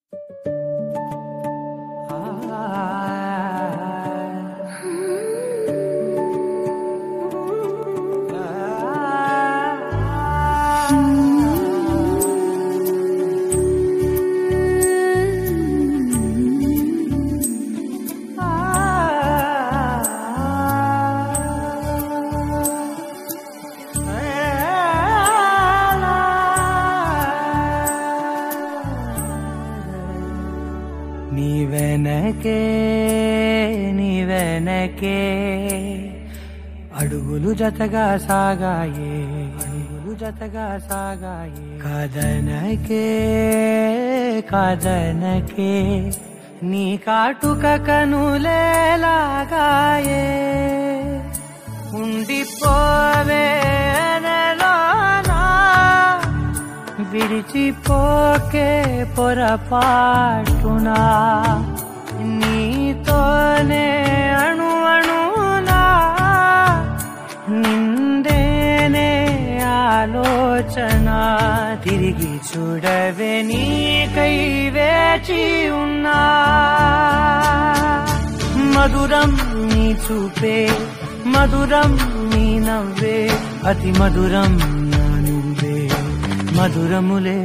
నీ వెనకే నీ వెనకే అడుగులు జతగా సాగాయే అడుగులు జతగా సాగాయే కదనకే కదనకే నీ కాటుక కనులేలాగాయే ఉండిపోవే నెలోనా విడిచిపోకే పొరపాటునా నీతోనే అణు అణునా నిందేనే ఆలోచన తిరిగి చూడవే నీకై వేచి ఉన్నా మధురం నీ చూపే మధురం నీ నవ్వే అతి మధురం నా నువ్వే మధురములే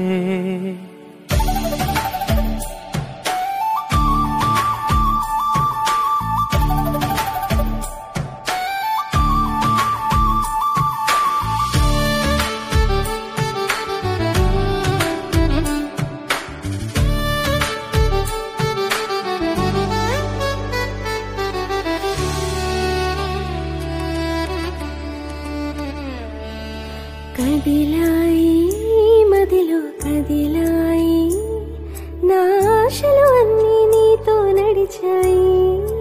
కదిలాయి మదిలో కదిలాయి నా ఆశలు అన్నీ నీతో నడిచాయి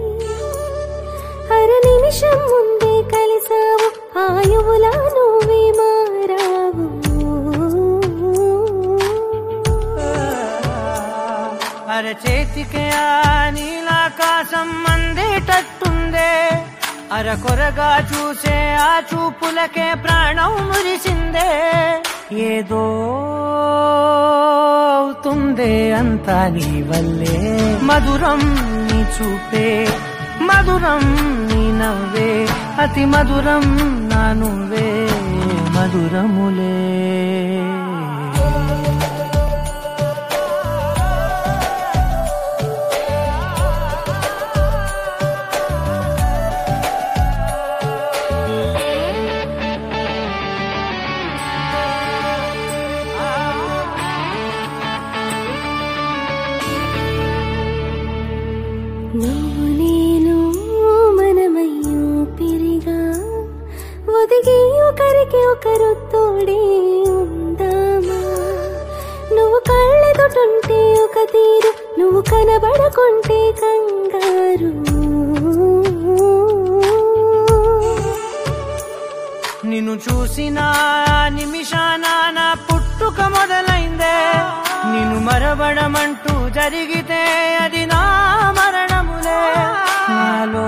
అర నిమిషం ముందే కలిసావు ఆయువులా నువ్వే మారావు అరచేతికే ఆ నీలాకాశం అందేటట్టుందే అరకొరగా చూసే ఆ చూపులకే ప్రాణం మురిసిందే ఏదో అవుతుందే అంతా నీ వల్లే మధురం నీ చూపే మధురం నీ నవ్వే అతి మధురం నా నువ్వే మధురములే నువ్వు నేను మనమయ్యూ పిరిగా ఒదిగి ఒకరికి ఒకరు తోడే ఉందామా నువ్వు కళ్ళెదుటుంటే ఒక తీరు నువ్వు కనబడకుంటే కంగారు నిన్ను చూసిన నిమిషాన నా పుట్టుక మొదలైందే నిన్ను మరవడమంటూ జరిగితే అది నా మరణములే నాలో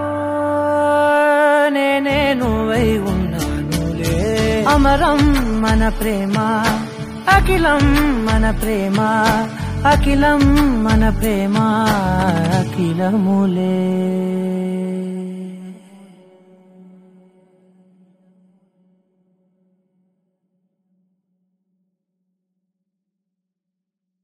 నేనే నువ్వై ఉన్నానులే అమరం మన ప్రేమ అఖిలం మన ప్రేమ అఖిలం మన ప్రేమ అఖిలములే